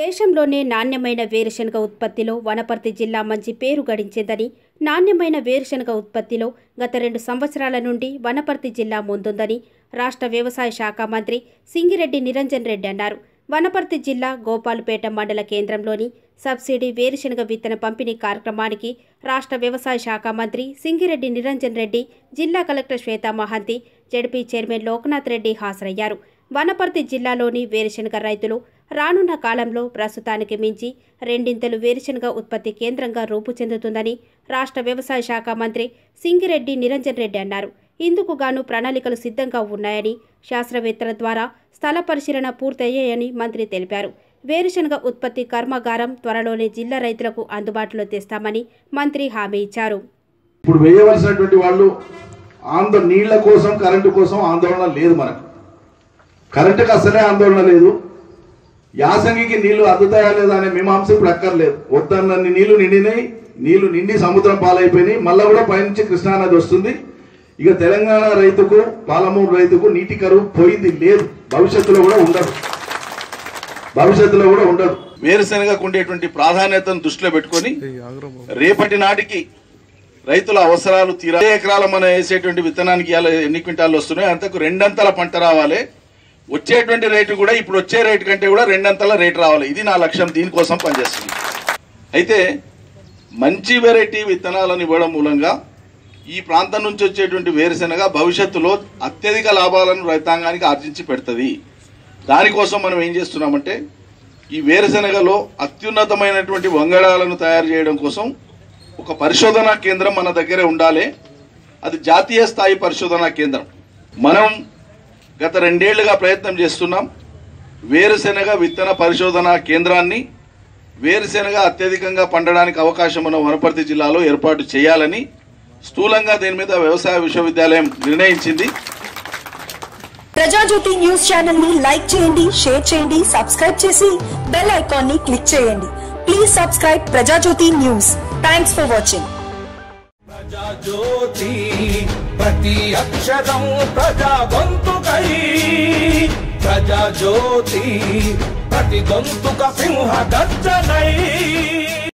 దేశంలోనే నాణ్యమైన వేరుశనగ ఉత్పత్తిలో వనపర్తి జిల్లా మంచి పేరు గడించిందని నాణ్యమైన వేరుశనగ ఉత్పత్తిలో గత రెండు సంవత్సరాల నుండి వనపర్తి జిల్లా ముందుందని రాష్ట్ర వ్యవసాయ శాఖ మంత్రి సింగిరెడ్డి నిరంజన్ రెడ్డి అన్నారు వనపర్తి జిల్లా గోపాల్పేట మండల కేంద్రంలోని సబ్సిడీ వేరుశనగ విత్తన పంపిణీ కార్యక్రమానికి రాష్ట్ర వ్యవసాయ శాఖ మంత్రి సింగిరెడ్డి నిరంజన్ రెడ్డి జిల్లా collector Shweta Mohanty ZP chairman Loknath Reddy హాజరయ్యారు వనపర్తి జిల్లాలోని వేరుశనగ రైతులు రానున్న కాలంలో ప్రస్తుతానికి మించి రెండింతలు వేరుశనగ ఉత్పత్తి కేంద్రంగా రూపు చెందుతుందని రాష్ట్ర వ్యవసాయ శాఖ మంత్రి సింగిరెడ్డి నిరంజన్ రెడ్డి అన్నారు ఇందుకు గాను ప్రణాళికలు సిద్ధంగా ఉన్నాయని శాస్త్రవేత్తల ద్వారా స్థల పరిశీలన పూర్తయ్యాయని మంత్రి తెలిపారు వేరుశనగ ఉత్పత్తి కర్మాగారం త్వరలోనే జిల్లా రైతులకు అందుబాటులో తెస్తామని మంత్రి హామీ ఇచ్చారు ఇప్పుడు వేయవలసినటువంటి వాళ్ళు ఆందోళన నీళ్ల కోసం కరెంటు కోసం ఆందోళన లేదు మనకు కరెంటుకి అసలే ఆందోళన లేదు యాసంగికి నీళ్లు అందుతాయా లేదా అనే మీమాంస ఇప్పుడు అక్కర్లేదు వద్దన్నన్ని నీళ్లు నిండినాయి నీళ్లు నిండి సముద్రం పాలైపోయినాయి మళ్ళా కూడా పైనుంచి కృష్ణానది వస్తుంది ఇక తెలంగాణ రైతుకు పాలమూరు రైతుకు నీటి కరువు పోయింది లేదు భవిష్యత్తులో కూడా ఉండదు భవిష్యత్తులో కూడా ఉండదు వేరుశనగకు ఉండేటువంటి ప్రాధాన్యతను దృష్టిలో పెట్టుకొని రేపటి నాటికి రైతుల అవసరాలు తీరా ఏ ఎకరాల మనం వేసేటువంటి విత్తనానికి ఇవాళ ఎన్ని క్వింటాలు వస్తున్నాయి అంతకు రెండంతల పంట రావాలి వచ్చేటువంటి రేటు కూడా ఇప్పుడు వచ్చే రేటు కంటే కూడా రెండంతల రేటు రావాలి ఇది నా లక్ష్యం దీనికోసం పనిచేస్తుంది అయితే మంచి వెరైటీ విత్తనాలను ఇవ్వడం మూలంగా ఈ ప్రాంతం నుంచి వచ్చేటువంటి వేరుశెనగ భవిష్యత్తులో అత్యధిక లాభాలను రైతాంగానికి ఆర్జించి పెడుతుంది దానికోసం మనం ఏం చేస్తున్నామంటే ఈ వేరుశెనగలో అత్యున్నతమైనటువంటి వంగడాలను తయారు చేయడం కోసం ఒక పరిశోధనా కేంద్రం మన దగ్గరే ఉండాలి అది జాతీయ స్థాయి పరిశోధనా కేంద్రం మనం గత రెండేళ్లుగా ప్రయత్నం చేస్తున్నాం వేరుశెనగ విత్తన పరిశోధనా కేంద్రాన్ని వేరుశెనగ అత్యధికంగా పండడానికి అవకాశం ఉన్న వనపర్తి జిల్లాలో ఏర్పాటు చేయాలని స్థూలంగా దీని మీద వ్యవసాయ విశ్వవిద్యాలయం నిర్ణయించింది ప్రజాజ్యోతి న్యూస్ ఛానల్ ని లైక్ చేయండి షేర్ చేయండి సబ్స్క్రైబ్ చేసి బెల్ ఐకాన్ ని క్లిక్ చేయండి please subscribe Prajajyothi news thanks for watching Prajajyothi ప్రతి అక్షరం ప్రజా గొంతుకై ప్రజాజ్యోతి ప్రతి గొంతుక సింహ గర్జనై